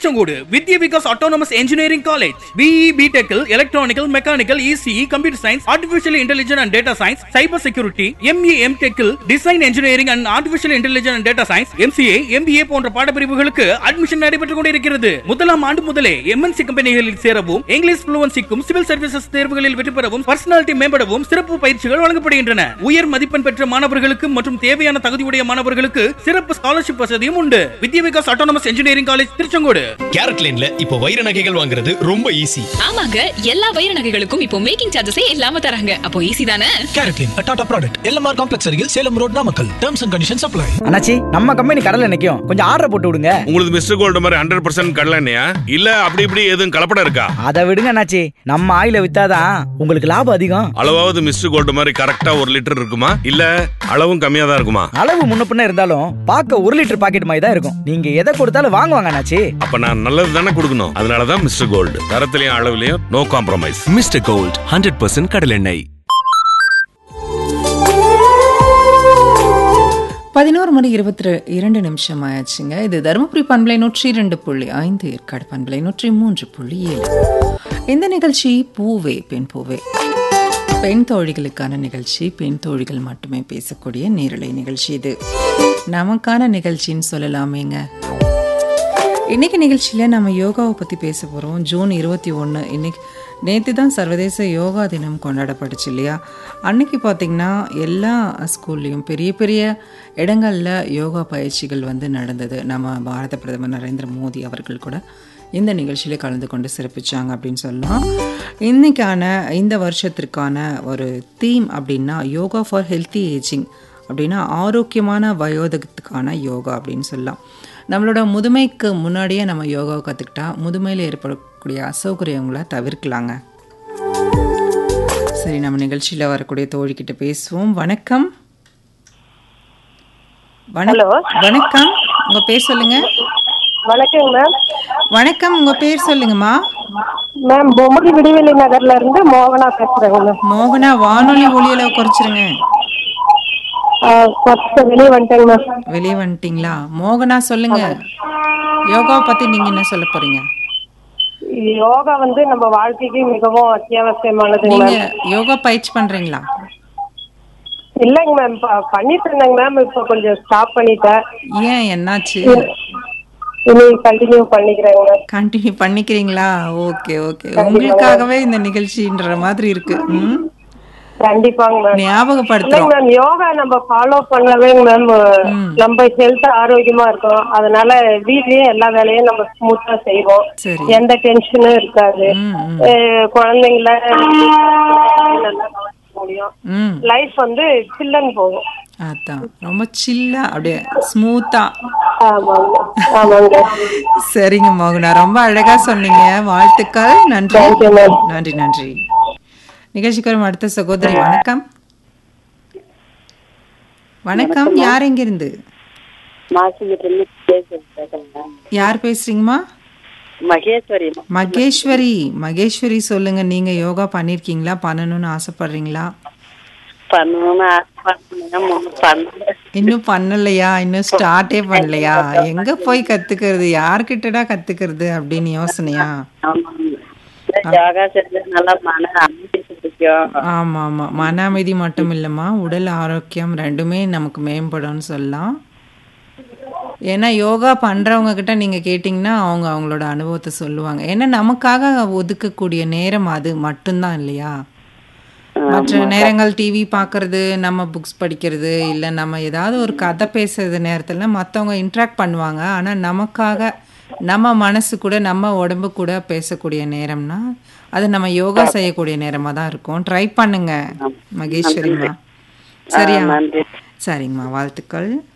Tiruchengode Vidya Vikas autonomous engineering college BE பிடெக்கில் electronical mechanical ECE computer science artificial intelligence and data science cyber security ME M டெக்கில் design engineering and artificial intelligence and data science MCA MBA போன்ற பாடப்பிரிவுகளுக்கு admission நடைபெற்றுக் கொண்டிருக்கிறது முதலாம் ஆண்டு முதலே MNC கம்பெனிகளில் சேரவும் இங்கிலீஷ் புளுவன்சிக்கும் சிவில் சர்வீசஸ் தேர்வுகளில் வெற்றி பெறவும் பர்சனாலிட்டி மேம்படவும் சிறப்பு பயிற்சிகள் வழங்கப்படுகின்றன உயர் மதிப்பெண் பெற்ற மாணவர்களுக்கு மற்றும் தேவையான தகுதியுடைய மாணவர்களுக்கு சிறப்பு ஸ்காலர்ஷிப் வசதியும் உண்டு Vidya Vikas autonomous engineering college Tiruchengode கேரட் லைன்ல இப்போ வைர நகைகள் வாங்குறது ரொம்ப ஈஸி ஆமாங்க எல்லா வைர நகைகளுக்கும் இப்போ மேக்கிங் சார்ஜஸே இல்லாம தராங்க அப்போ ஈஸி தானே கேரட்லின் டாடா ப்ராடக்ட் எல்எம்ஆர் காம்ப்ளெக்ஸ் அருகில் Salem road Namakkal terms and conditions apply அண்ணாச்சி நம்ம கம்பெனி கடல்ல நிக்கும் கொஞ்சம் ஆர்டர் போட்டு விடுங்க உங்களுக்கு மிஸ்டர் கோல்டு மாதிரி ஹண்ட்ரட் பர்சன்ட் கடலண்ணையா இல்ல அப்படி இப்படி எதுவும் கலப்படம் இருக்கா அதை விடுங்க அண்ணாச்சி நம்ம ஆயில வித்தாதான் உங்களுக்கு லாபம் அதிகம் அளவாவது மிஸ்டர் கோல்டு மாதிரி கரெக்டா ஒரு லிட்டர் இருக்குமா இல்ல அளவும் கம்மியா தான் இருக்குமா அளவு முன்ன பின்ன இருந்தாலும் பார்க்க ஒரு லிட்டர் பாக்கெட் மாதிரி தான் இருக்கும் நீங்க எதை கொடுத்தாலும் வாங்குவாங்க அண்ணாச்சி அப்ப நான் நல்லது தானே கொடுக்கணும் அதனாலதான் மிஸ்டர் கோல்டு தரத்திலையும் அளவுலயும் no compromise mister gold hundred percent கடலெண்ணெய் பதினோரு மணி இருபத்தி ரெ- இரண்டு நிமிஷம் ஆயாச்சுங்க இது தருமபுரி பண்பலை நூற்றி இரண்டு புள்ளி ஐந்து ஏற்காடு பண்பலை நூற்றி மூன்று புள்ளி ஏழு இந்த நிகழ்ச்சி பூவே பெண் பூவே பெண் தோழிகளுக்கான நிகழ்ச்சி பெண் தோழிகள் மட்டுமே பேசக்கூடிய நேரலை நிகழ்ச்சி இது நமக்கான நிகழ்ச்சின்னு சொல்லலாமேங்க இன்னைக்கு நிகழ்ச்சியில் நம்ம யோகாவை பற்றி பேச போகிறோம் ஜூன் இருபத்தி ஒன்று இன்னைக்கு நேற்று தான் சர்வதேச யோகா தினம் கொண்டாடப்பட்டுச்சு இல்லையா அன்னைக்கு பார்த்திங்கன்னா எல்லா ஸ்கூல்லையும் பெரிய பெரிய இடங்களில் யோகா பயிற்சிகள் வந்து நடந்தது நம்ம பாரத பிரதமர் நரேந்திர மோடி அவர்கள் கூட இந்த நிகழ்ச்சியில் கலந்து கொண்டு சிறப்பிச்சாங்க அப்படின்னு சொல்லலாம் இன்னைக்கான இந்த வருஷத்திற்கான ஒரு தீம் அப்படின்னா யோகா ஃபார் ஹெல்த்தி ஏஜிங் அப்படின்னா ஆரோக்கியமான வயோதகத்துக்கான யோகா அப்படின்னு சொல்லலாம் நம்மளோட முதுமைக்கு முன்னாடியே நம்ம யோகாவை கற்றுக்கிட்டா முதுமையில் ஏற்படக்கூடிய அசௌகரியங்களை தவிர்க்கலாங்க சரி நம்ம நிகழ்ச்சியில் வரக்கூடிய தோழிக்கிட்ட பேசுவோம் வணக்கம் ஹலோ வணக்கம் உங்கள் பேர் சொல்லுங்க வணக்கங்க மேம் வணக்கம் உங்கள் பேர் சொல்லுங்கம்மா மேம் பொம்மடி விடிவெளி நகர்ல இருந்து மோகனா பேசுறேங்க மேம் மோகனா வானொலி ஒளியில குறைச்சிருங்க கொஞ்சம் வெளியே வந்துட்டேங்க மேம் வெளியே வந்துட்டீங்களா மோகனா சொல்லுங்க யோகாவை பற்றி நீங்கள் என்ன சொல்ல போகிறீங்க யோகா வந்து நம்ம வாழ்க்கைக்கு மிகவும் அத்தியாவசியமானதுங்க நீங்க மேம் யோகா பயிற்சி பண்றீங்களா இல்லைங்க மேம் ப- பண்ணிட்டு இருந்தேங்க மேம் இப்போ கொஞ்சம் ஸ்டாப் பண்ணிட்டேன் ஏன் என்னாச்சு இனி கண்டினியூ பண்ணிக்கிறேங்க மேம் கண்டினியூ பண்ணிக்கிறீங்களா ஓகே ஓகே உங்களுக்காகவே இந்த நிகழ்ச்சின்ற மாதிரி இருக்கு ம்? கண்டிப்பாங்க மேம் இல்லைங்க ஞாபகப்படுத்துறோம் மேம் யோகா நம்ம ஃபாலோ பண்ணவே மேம் நம்ம ஹெல்த் ஆரோக்கியமா இருக்கும் அதனால வீட்லயே எல்லா வேலையும் நம்ம ஸ்மூத்தா செய்வோம் சரி எந்த டென்ஷனும் இருக்காது ம், ம். அஹ் குழந்தைங்கள நல்லா கவனிக்க முடியும் ம் லைஃப் வந்து சில்லன்னு போகும் அதான் ரொம்ப சில்லா அப்படியே ஸ்மூத்தா ஆமாங்க ஆமாங்க சரிங்க மோகனா ரொம்ப அழகா சொன்னீங்க வாழ்த்துக்கள் நன்றி Thank you, ma'am. நன்றி நன்றி நிகழ்ச்சிக்கு வரும் அடுத்த சகோதரி வணக்கம் வணக்கம் யார் எங்க இருந்து யார் பேசுறீங்கம்மா மகேஸ்வரி மகேஸ்வரி மகேஸ்வரி சொல்லுங்க நீங்க யோகா பண்ணிருக்கீங்களா பண்ணணும்னு ஆசைப்படுறீங்களா பண்ணணும்னு ஆசைப்படுறேன் ஒன்றும் பண்ணல இன்னும் பண்ணலையா இன்னும் ஸ்டார்ட்டே பண்ணலையா எங்க போய் கத்துக்கிறது யார்கிட்டடா கத்துக்கிறது அப்படின்னு யோசனையா ஆமாங்க. யோகா செஞ்சா நல்லா மன அமைதி கிடைக்கும் ஆமா ஆமா மன அமைதி மட்டும் இல்லைம்மா உடல் ஆரோக்கியம் ரெண்டுமே நமக்கு மேம்படும்னு சொல்லலாம் ஏன்னா யோகா பண்றவங்க கிட்ட நீங்க கேட்டிங்கன்னா அவங்க அவங்களோட அனுபவத்தை சொல்லுவாங்க ஏன்னா நமக்காக ஒதுக்கக்கூடிய நேரம் அது மட்டும்தான் இல்லையா மற்ற நேரங்கள் டிவி பார்க்கறது நம்ம புக்ஸ் படிக்கிறது இல்லை நம்ம ஏதாவது ஒரு கதை பேசுறது நேரத்தில் மற்றவங்க இன்ட்ராக்ட் பண்ணுவாங்க ஆனால் நமக்காக நம்ம மனசு கூட நம்ம உடம்பு கூட பேசக்கூடிய நேரம்னா அது நம்ம யோகா செய்யக்கூடிய நேரமாக தான் இருக்கும் ட்ரை பண்ணுங்க மகேஸ்வரிம்மா சரியா நன்றி சரிங்கம்மா வாழ்த்துக்கள்